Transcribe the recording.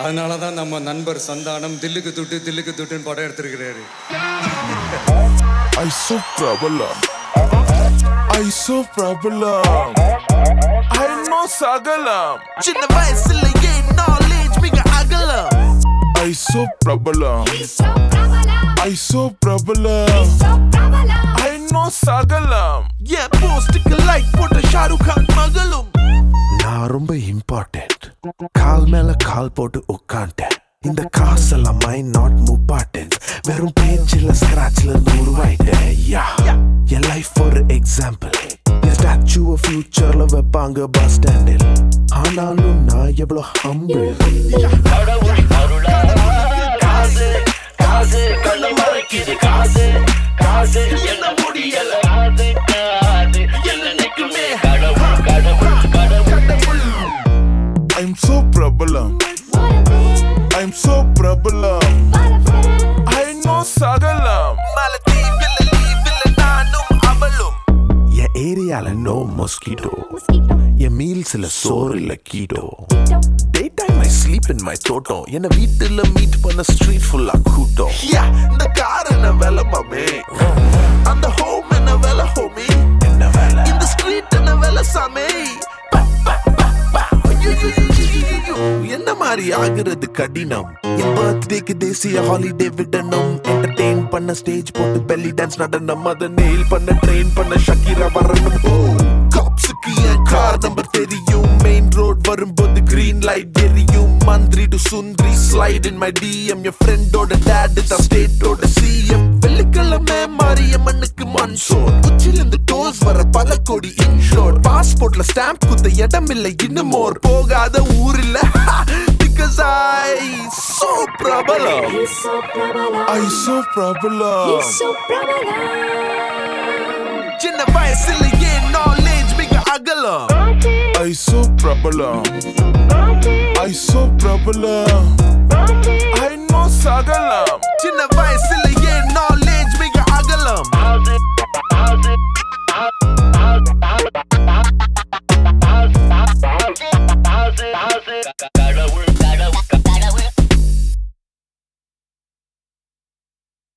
அதனால தான் நம்ம நண்பர் சந்தானம் தில்லுக்கு துட்டு தில்லுக்கு துட்டுன்னு படம் எடுத்திருக்கிறாரு I so problem. I so problem. I know sagalam. சின்ன வயசுல ஏன் நாலேஜ் மிக அகலம் I so problem. He's so பிரபலம் I so problem. He's so பிரபலம் I know sagalam. என் போஸ்டுக்கு லைக் போட்ட ஷாருக் கான் மகளும் நான் ரொம்ப இம்பார்ட்டன்ட் கால் மேல கால் போட்டு உட்காண்டேன் இந்த காசெல்லாம் மைண்ட் நாட் முப்பாட்டன்ட் வெறும் பேச்சில் ஸ்கிராச்ல இருந்து உருவாயிட்டேன் யா என் லைஃப் ஒரு எக்ஸாம்பிள் என் ஸ்டாச்சுவை ஃபியூச்சர்ல வைப்பாங்க பஸ் ஸ்டாண்டில் ஆனாலும் நான் எவ்வளோ ஹம்பிள் கடவுள் அருளால் காசு காசு கண்ணை மறைக்குது காசு காசு என்ன முடியல காசு காசு என்னைக்குமே கடவுள் கடவுள் கடவுள் I'm so problem. I'm so problem. I know sagalam. மலத்தீவில் லீவில் நானும் அவளும் என் ஏரியால நோ மொஸ்கிட்டோ Mosquito என் மீல்ஸ்ல சோறு இல்ல keto Tito day time I sleep in my தோட்டம் என்ன வீட்டுல மீட் பண்ண ஸ்ட்ரீட் ஃபுல்லா கூட்டம் யா இந்த கார் என்ன வேலை மாமே அந்த ஹோம் என்ன வேலை ஹோமி என்ன வேலை இந்த ஸ்ட்ரீட் என்ன வேலை சாமே ப, ப, ப, ப. ஐயையையையையையோ. என்ன மாதிரி ஆகுறது கடினம் என் பர்த்டேக்கு தேசிய ஹாலிடே விடணும் என்டர்டெயின் பண்ண ஸ்டேஜ் போட்டு பெல்லி டான்ஸ் நடனம் அத நெயில் பண்ண ட்ரெயின் பண்ண ஷக்கீரா வரணும் ஓ காப்ஸுக்கு என் கார் நம்பர் தெரியும் மெயின் ரோட் வரும்போது கிரீன் லைட் எரியும் மந்திரி டு சுந்தரி ஸ்லைட் இன் மை டிஎம் என் ஃப்ரெண்டோட டேட் தான் ஸ்டேட்டோட சிஎம் வெள்ளிக்கிழமை மாரியம்மனுக்கு மன்சோர் உச்சிலிருந்து டோஸ் வர பல கோடி இன்ஷோர் பாஸ்போர்ட்ல ஸ்டாம்ப் குத்த இடம் இல்லை இன்னும் மோர் போகாத ஊர் இல்ல பிகாஸ் ஐ சோ பிரபலம் He's so பிரபலம் I so problem. He's so பிரபலம் சின்ன வயசுல ஏன் நாலேஜ் மிக அகலம் I so problem. I so problem. I know sagalam. சின்ன வயசுல